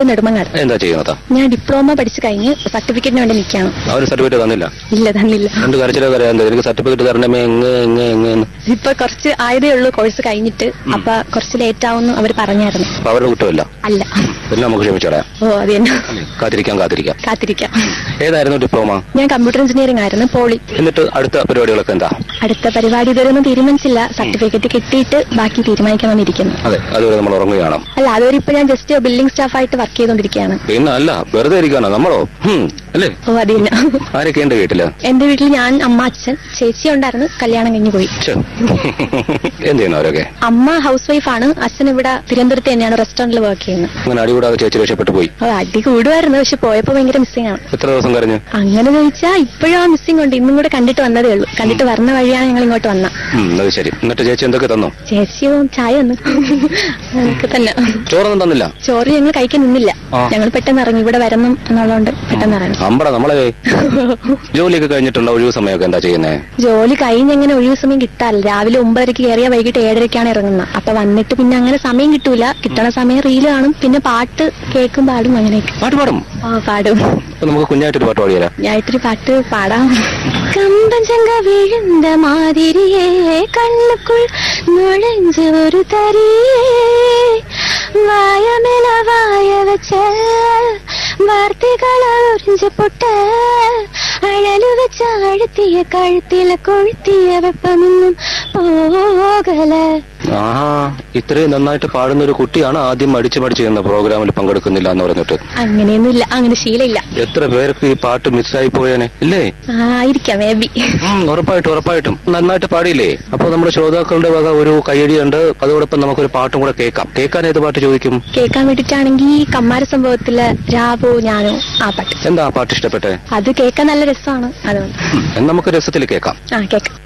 നെടുമങ്ങാട് എന്താ ചെയ്യുന്നത് ഞാൻ ഡിപ്ലോമ പഠിച്ചു കഴിഞ്ഞ് സർട്ടിഫിക്കറ്റിന് വേണ്ടി നിൽക്കുകയാണ് അവർ സർട്ടിഫിക്കറ്റ് തന്നില്ല ഇല്ല തന്നില്ല രണ്ട് കരച്ചിലൊക്കെ അറിയാം എനിക്ക് സർട്ടിഫിക്കറ്റ് തരണമേ എങ്ങ് എങ്ങ് എങ്ങ് എന്ന് ഇപ്പൊ കുറച്ച് ആയതേ ഉള്ളൂ കോഴ്സ് കഴിഞ്ഞിട്ട് അപ്പൊ കുറച്ച് ലേറ്റ് ആവുമെന്ന് അവർ പറഞ്ഞായിരുന്നു അപ്പൊ അവരുടെ കുറ്റമില്ല അല്ല എല്ലാം നമുക്ക് ക്ഷമിച്ചോളാം ഓ അത് തന്നെ കാത്തിരിക്കാം കാത്തിരിക്കാം കാത്തിരിക്കാം ഏതായിരുന്നു ഡിപ്ലോമ ഞാൻ കമ്പ്യൂട്ടർ എഞ്ചിനീയറിംഗ് ആയിരുന്നു പോളി എന്നിട്ട് അടുത്ത പരിപാടികളൊക്കെ എന്താ അടുത്ത പരിപാടി ഇതുവരെ ഒന്നും തീരുമാനിച്ചില്ല സർട്ടിഫിക്കറ്റ് കിട്ടിയിട്ട് ബാക്കി തീരുമാനിക്കണമെന്നിരിക്കുന്നു അതെ അതുവരെ നമ്മൾ ഉറങ്ങുകയാണ് അല്ല അതുവരെ ഇപ്പൊ ഞാൻ ജസ്റ്റ് ബില്ലിംഗ് സ്റ്റാഫായിട്ട് വർക്ക് ചെയ്തുകൊണ്ടിരിക്കുകയാണ് പിന്നെ അല്ല വെറുതെ ഇരിക്കാനോ നമ്മളോ ഹും, അല്ലേ ഓ അത് തന്നെ ആരൊക്കെ ഉണ്ട് വീട്ടില് എന്റെ വീട്ടിൽ ഞാൻ അമ്മ അച്ഛൻ ചേച്ചി ഉണ്ടായിരുന്നു കല്യാണം കഴിഞ്ഞ് പോയി ഛെ. എന്ത് ചെയ്യുന്നു അവരൊക്കെ അമ്മ ഹൗസ് വൈഫാണ് അച്ഛൻ ഇവിടെ തിരുവനന്തപുരത്ത് തന്നെയാണ് റെസ്റ്റോറന്റിൽ വർക്ക് ചെയ്യുന്നത് അങ്ങനെ അടികൂടാതെ ചേച്ചി രക്ഷപ്പെട്ടു പോയി ഓ അടി കൂടുമായിരുന്നു പക്ഷെ പോയപ്പോ ഭയങ്കര മിസ്സിംഗ് ആണ് എത്ര ദിവസം കരഞ്ഞു അങ്ങനെ ചോദിച്ചാൽ ഇപ്പോഴും ആ മിസ്സിംഗ് ഉണ്ട് ഇന്നും കൂടെ കണ്ടിട്ട് വന്നതേ ഉള്ളൂ കണ്ടിട്ട് വരുന്ന വഴിയാണ് ഞങ്ങൾ ഇങ്ങോട്ട് വന്ന ഉം, അത് ശരി എന്നിട്ട് ചേച്ചി എന്തൊക്കെ തന്നു ചേച്ചിയും ചായ ഒന്ന് അതൊക്കെ തന്നെ ചോറൊന്നും തന്നില്ല ചോറ് ഞങ്ങൾ കഴിക്കാൻ നിന്നില്ല ആ. ഞങ്ങൾ പെട്ടെന്ന് ഇറങ്ങി ഇവിടെ വരണം എന്നുള്ളതുകൊണ്ട് പെട്ടെന്ന് ഇറങ്ങി അമ്പട നമ്മളെ ജോലിയൊക്കെ കഴിഞ്ഞിട്ടുള്ള ഒഴിവ് സമയമൊക്കെ എന്താ ചെയ്യുന്നേ ജോലി കഴിഞ്ഞ് എങ്ങനെ ഒഴിവ് സമയം കിട്ടാറില്ല രാവിലെ ഒമ്പതരക്ക് കയറിയ വൈകിട്ട് ഏഴരക്കാണ് ഇറങ്ങുന്നത് അപ്പൊ വന്നിട്ട് പിന്നെ അങ്ങനെ സമയം കിട്ടൂല കിട്ടണ സമയം റീല് കാണും പിന്നെ പാട്ട് കേൾക്കും പാടും അങ്ങനെയൊക്കെ പാട്ട് പാടും ആ പാടും അപ്പൊ നമുക്ക് കുഞ്ഞായിട്ടൊരു പാട്ട് പാടിയാലോ ഞാൻ ഇത്തിരി പാട്ട് പാടാം കമ്പഞ്ചങ്ക വീഴുന്ന മാതിരിയേ കണ്ണുക്കുൾ നുഴഞ്ച ഒരു തരിയേ വായമേല വായ വെച്ച വാർത്തകൾ ഒറിഞ്ച പൊട്ട് അഴലു വെച്ച അഴുത്തിയ കഴുത്തിലെ കൊഴുത്തിയ വെപ്പമൊന്നും പോകല ആഹാ ഇത്രയും നന്നായിട്ട് പാടുന്ന ഒരു കുട്ടിയാണ് ആദ്യം മടിച്ചു മടിച്ചു ചെയ്യുന്ന പ്രോഗ്രാമിൽ പങ്കെടുക്കുന്നില്ല എന്ന് പറഞ്ഞിട്ട് അങ്ങനെയൊന്നുമില്ല അങ്ങനെ ശീലമില്ല എത്ര പേർക്ക് ഈ പാട്ട് മിസ്സായി പോയേനെ ഇല്ലേ ആയിരിക്കാം മേ ബി ഉം, ഉറപ്പായിട്ടും ഉറപ്പായിട്ടും നന്നായിട്ട് പാടിയില്ലേ അപ്പൊ നമ്മുടെ ശ്രോതാക്കളുടെ വക ഒരു കയ്യടിയുണ്ട് അതോടൊപ്പം നമുക്കൊരു പാട്ടും കൂടെ കേൾക്കാം കേൾക്കാൻ ഏത് പാട്ട് ചോദിക്കും കേൾക്കാൻ വേണ്ടിട്ടാണെങ്കിൽ കമ്മാര സംഭവത്തില് രാവോ ഞാനോ ആ പാട്ട് എന്താ ആ പാട്ട് ഇഷ്ടപ്പെട്ടെ അത് കേൾക്കാൻ നല്ല രസമാണ് അതുകൊണ്ട് ഉം, എന്നാ നമുക്ക് രസത്തിൽ കേൾക്കാം ആ കേൾക്കാം